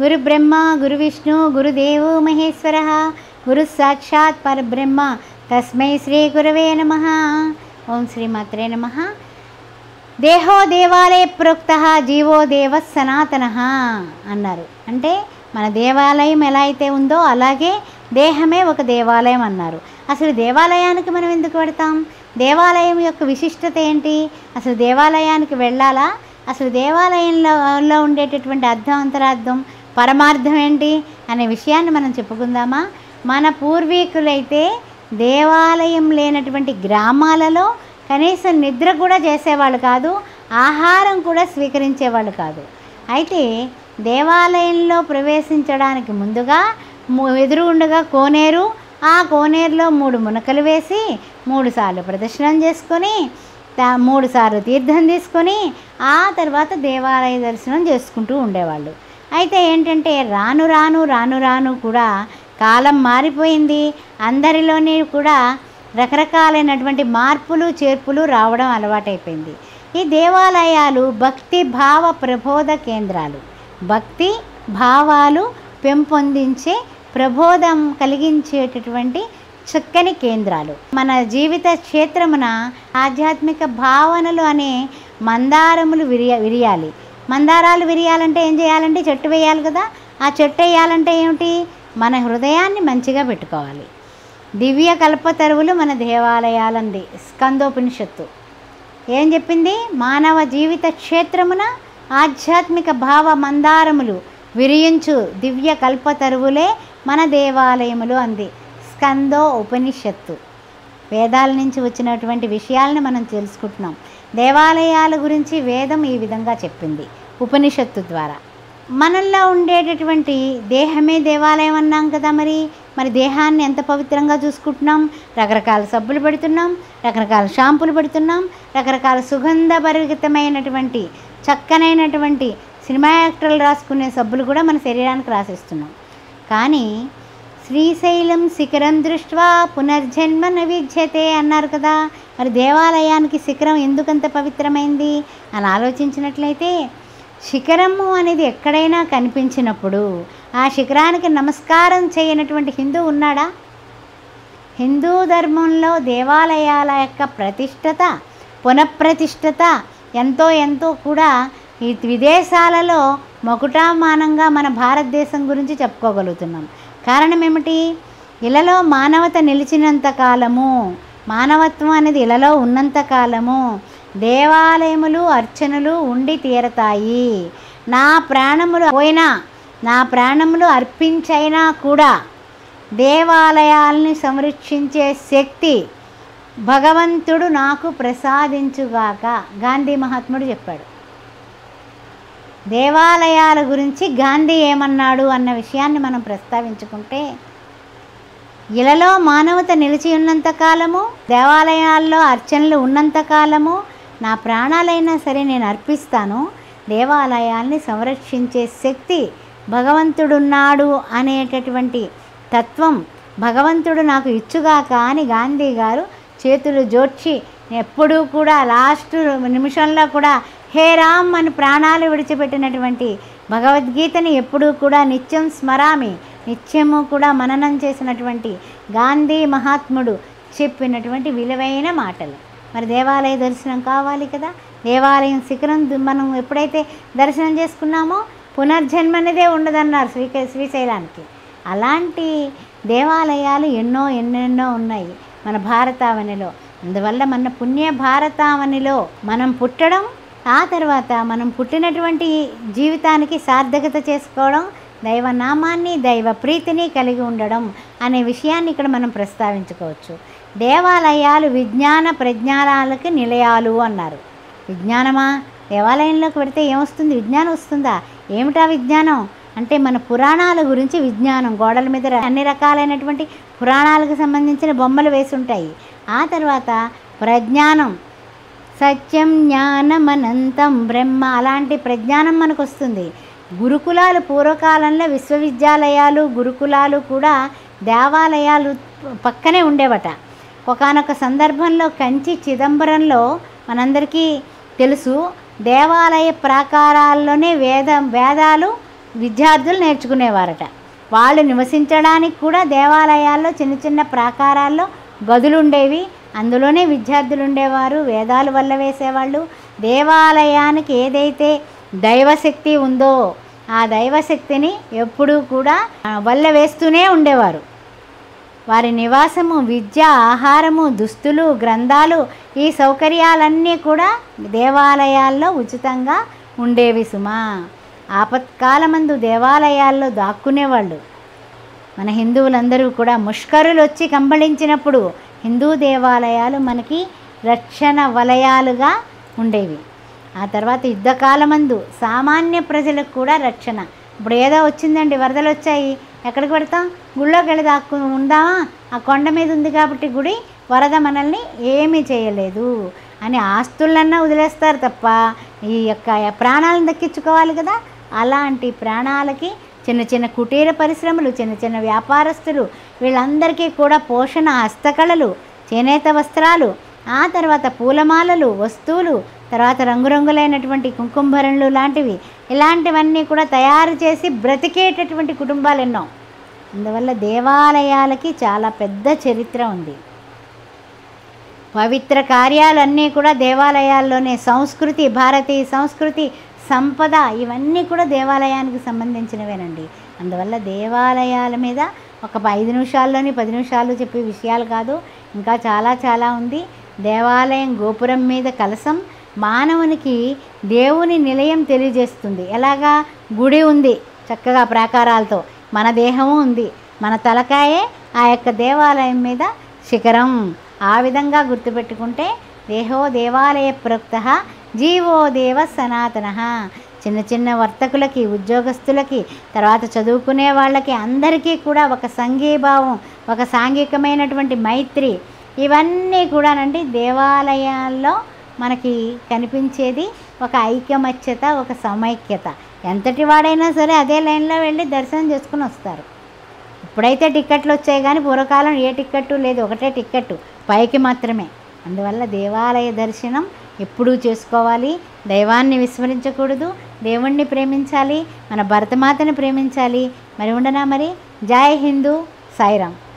గురు బ్రహ్మ గురు విష్ణు గురుదేవో మహేశ్వర గురు సాక్షాత్ పరబ్రహ్మ తస్మై శ్రీ గురవే నమ ఓం శ్రీ మాత్రే నమ దేహో దేవాలయ ప్రోక్త జీవో దేవ సనాతన అన్నారు అంటే మన దేవాలయం ఎలా అయితే ఉందో అలాగే దేహమే ఒక దేవాలయం అన్నారు అసలు దేవాలయానికి మనం ఎందుకు పెడతాం దేవాలయం యొక్క విశిష్టత ఏంటి అసలు దేవాలయానికి వెళ్ళాలా అసలు దేవాలయంలో లో ఉండేటటువంటి అర్థం అంతరార్థం పరమార్థం ఏంటి అనే విషయాన్ని మనం చెప్పుకుందామా మన పూర్వీకులైతే దేవాలయం లేనటువంటి గ్రామాలలో కనీసం నిద్ర కూడా చేసేవాళ్ళు కాదు ఆహారం కూడా స్వీకరించేవాళ్ళు కాదు అయితే దేవాలయంలో ప్రవేశించడానికి ముందుగా ము- ఎదురుగుండగా కోనేరు ఆ కోనేరులో మూడు మునకలు వేసి మూడు సార్లు ప్రదర్శనం చేసుకొని తా- మూడు సార్లు తీర్థం తీసుకొని ఆ తర్వాత దేవాలయ దర్శనం చేసుకుంటూ ఉండేవాళ్ళు అయితే ఏంటంటే రాను రాను రాను రాను కూడా కాలం మారిపోయింది అందరిలోని కూడా రకరకాలైనటువంటి మార్పులు చేర్పులు రావడం అలవాటైపోయింది ఈ దేవాలయాలు భక్తి భావ ప్రబోధ కేంద్రాలు భక్తి భావాలు పెంపొందించే ప్రబోధం కలిగించేటటువంటి చక్కని కేంద్రాలు మన జీవిత క్షేత్రమున ఆధ్యాత్మిక భావనలు అనే మందారములు విరియ విరియాలి మందారాలు విరియాలంటే ఏం చేయాలంటే చెట్టు వేయాలి కదా ఆ చెట్టు వేయాలంటే ఏమిటి మన హృదయాన్ని మంచిగా పెట్టుకోవాలి దివ్య కల్పతరువులు మన దేవాలయాలంది స్కందోపనిషత్తు ఏం చెప్పింది మానవ జీవిత క్షేత్రమున ఆధ్యాత్మిక భావ మందారములు విరియించు దివ్య కల్పతరువులే మన దేవాలయములు అంది స్కందో ఉపనిషత్తు వేదాల నుంచి వచ్చినటువంటి విషయాలను మనం తెలుసుకుంటున్నాం దేవాలయాల గురించి వేదం ఈ విధంగా చెప్పింది ఉపనిషత్తు ద్వారా మనల్లో ఉండేటటువంటి దేహమే దేవాలయం అన్నాం కదా మరి మరి దేహాన్ని ఎంత పవిత్రంగా చూసుకుంటున్నాం రకరకాల సబ్బులు పెడుతున్నాం రకరకాల షాంపులు పెడుతున్నాం రకరకాల సుగంధభరితమైనటువంటి చక్కనైనటువంటి సినిమా యాక్టర్లు రాసుకునే సబ్బులు కూడా మన శరీరానికి రాసిస్తున్నాం కానీ శ్రీశైలం శిఖరం దృష్ట్వా పునర్జన్మ న విద్యతే అన్నారు కదా మరి దేవాలయానికి శిఖరం ఎందుకంత పవిత్రమైంది అని ఆలోచించినట్లయితే శిఖరము అనేది ఎక్కడైనా కనిపించినప్పుడు ఆ శిఖరానికి నమస్కారం చేయనటువంటి హిందూ ఉన్నాడా హిందూ ధర్మంలో దేవాలయాల యొక్క ప్రతిష్టత పునఃప్రతిష్టత ఎంతో ఎంతో కూడా ఈ విదేశాలలో మొకుటామానంగా మన భారతదేశం గురించి చెప్పుకోగలుగుతున్నాం కారణం ఏమిటి ఇలలో మానవత నిలిచినంత కాలము మానవత్వం అనేది ఇలలో ఉన్నంత కాలము దేవాలయములు అర్చనలు ఉండి తీరతాయి నా ప్రాణములు పోయినా నా ప్రాణములు అర్పించైనా కూడా దేవాలయాల్ని సంరక్షించే శక్తి భగవంతుడు నాకు ప్రసాదించుగాక గాంధీ మహాత్ముడు చెప్పాడు దేవాలయాల గురించి గాంధీ ఏమన్నాడు అన్న విషయాన్ని మనం ప్రస్తావించుకుంటే ఇలలో మానవత నిలిచి ఉన్నంత కాలము దేవాలయాల్లో అర్చనలు ఉన్నంత కాలము నా ప్రాణాలైనా సరే నేను అర్పిస్తాను దేవాలయాల్ని సంరక్షించే శక్తి భగవంతుడున్నాడు అనేటటువంటి తత్వం భగవంతుడు నాకు ఇచ్చుగాక అని గాంధీ గారు చేతులు జోడ్చి ఎప్పుడూ కూడా లాస్ట్ నిమిషంలో కూడా హే రామ్ అని ప్రాణాలు విడిచిపెట్టినటువంటి భగవద్గీతని ఎప్పుడూ కూడా నిత్యం స్మరామి నిత్యము కూడా మననం చేసినటువంటి గాంధీ మహాత్ముడు చెప్పినటువంటి విలువైన మాటలు మరి దేవాలయ దర్శనం కావాలి కదా దేవాలయం శిఖరం దు- మనం ఎప్పుడైతే దర్శనం చేసుకున్నామో పునర్జన్మ అనేదే ఉండదన్నారు శ్రీ శ్రీశైలానికి అలాంటి దేవాలయాలు ఎన్నో ఎన్నెన్నో ఉన్నాయి మన భారతావనిలో అందువల్ల మన పుణ్య భారతావనిలో మనం పుట్టడం ఆ తర్వాత మనం పుట్టినటువంటి జీవితానికి సార్థకత చేసుకోవడం దైవనామాన్ని దైవ ప్రీతిని కలిగి ఉండడం అనే విషయాన్ని ఇక్కడ మనం ప్రస్తావించుకోవచ్చు దేవాలయాలు విజ్ఞాన ప్రజ్ఞానాలకి నిలయాలు అన్నారు విజ్ఞానమా దేవాలయంలోకి పెడితే ఏమొస్తుంది విజ్ఞానం వస్తుందా ఏమిటా విజ్ఞానం అంటే మన పురాణాల గురించి విజ్ఞానం గోడల మీద ర- అన్ని రకాలైనటువంటి పురాణాలకు సంబంధించిన బొమ్మలు వేసి ఉంటాయి ఆ తర్వాత ప్రజ్ఞానం సత్యం జ్ఞానమనంతం బ్రహ్మ అలాంటి ప్రజ్ఞానం మనకు వస్తుంది గురుకులాలు పూర్వకాలంలో విశ్వవిద్యాలయాలు గురుకులాలు కూడా దేవాలయాలు పక్కనే ఉండేవట ఒకానొక సందర్భంలో కంచి చిదంబరంలో మనందరికీ తెలుసు దేవాలయ ప్రాకారాల్లోనే వేద వేదాలు విద్యార్థులు నేర్చుకునేవారట వాళ్ళు నివసించడానికి కూడా దేవాలయాల్లో చిన్న చిన్న ప్రాకారాల్లో గదులు ఉండేవి అందులోనే విద్యార్థులు ఉండేవారు వేదాలు వల్ల వేసేవాళ్ళు దేవాలయానికి ఏదైతే దైవశక్తి ఉందో ఆ దైవశక్తిని ఎప్పుడూ కూడా ఆ, వల్ల వేస్తూనే ఉండేవారు వారి నివాసము విద్య ఆహారము దుస్తులు గ్రంథాలు ఈ సౌకర్యాలన్నీ కూడా దేవాలయాల్లో ఉచితంగా ఉండేవి సుమా ఆపత్కాలమందు దేవాలయాల్లో దాక్కునేవాళ్ళు మన హిందువులందరూ కూడా ముష్కరులు వచ్చి కంబళించినప్పుడు హిందూ దేవాలయాలు మనకి రక్షణ వలయాలుగా ఉండేవి ఆ తర్వాత యుద్ధకాలమందు సామాన్య ప్రజలకు కూడా రక్షణ ఇప్పుడు ఏదో వచ్చిందండి వరదలు వచ్చాయి ఎక్కడికి పెడతాం గుళ్ళోకి వెళ్ళి దాక్కు ఉందామా ఆ కొండ మీద ఉంది కాబట్టి గుడి వరద మనల్ని ఏమీ చేయలేదు అని ఆస్తులన్నా వదిలేస్తారు తప్ప ఈ యొక్క ప్రాణాలను దక్కించుకోవాలి కదా అలాంటి ప్రాణాలకి చిన్న చిన్న కుటీర పరిశ్రమలు చిన్న చిన్న వ్యాపారస్తులు వీళ్ళందరికీ కూడా పోషణ హస్తకళలు చేనేత వస్త్రాలు ఆ తర్వాత పూలమాలలు వస్తువులు తర్వాత రంగురంగులైనటువంటి కుంకుమభరణలు లాంటివి ఇలాంటివన్నీ కూడా తయారు చేసి బ్రతికేటటువంటి కుటుంబాలు ఎన్నో అందువల్ల దేవాలయాలకి చాలా పెద్ద చరిత్ర ఉంది పవిత్ర కార్యాలన్నీ కూడా దేవాలయాల్లోనే సంస్కృతి భారతీయ సంస్కృతి సంపద ఇవన్నీ కూడా దేవాలయానికి సంబంధించినవేనండి అందువల్ల దేవాలయాల మీద ఒక ఐదు నిమిషాల్లోని పది నిమిషాలు చెప్పే విషయాలు కాదు ఇంకా చాలా చాలా ఉంది దేవాలయం గోపురం మీద కలసం మానవునికి దేవుని నిలయం తెలియజేస్తుంది ఎలాగా గుడి ఉంది చక్కగా ప్రాకారాలతో మన దేహము ఉంది మన తలకాయే ఆ యొక్క దేవాలయం మీద శిఖరం ఆ విధంగా గుర్తుపెట్టుకుంటే దేహో దేవాలయ ప్రోక్త జీవో దేవ సనాతన చిన్న చిన్న వర్తకులకి ఉద్యోగస్తులకి తర్వాత చదువుకునే వాళ్ళకి అందరికీ కూడా ఒక సంఘీభావం ఒక సాంఘికమైనటువంటి మైత్రి ఇవన్నీ కూడానండి దేవాలయాల్లో మనకి కనిపించేది ఒక ఐకమత్యత ఒక సమైక్యత ఎంతటి వాడైనా సరే అదే లైన్లో వెళ్ళి దర్శనం చేసుకుని వస్తారు ఇప్పుడైతే టిక్కెట్లు వచ్చాయి కానీ పూర్వకాలం ఏ టిక్కెట్టు లేదు ఒకటే టిక్కెట్టు పైకి మాత్రమే అందువల్ల దేవాలయ దర్శనం ఎప్పుడూ చేసుకోవాలి దైవాన్ని విస్మరించకూడదు దేవుణ్ణి ప్రేమించాలి మన భరతమాతని ప్రేమించాలి మరి ఉండనా మరి జై హిందూ సాయిరామ్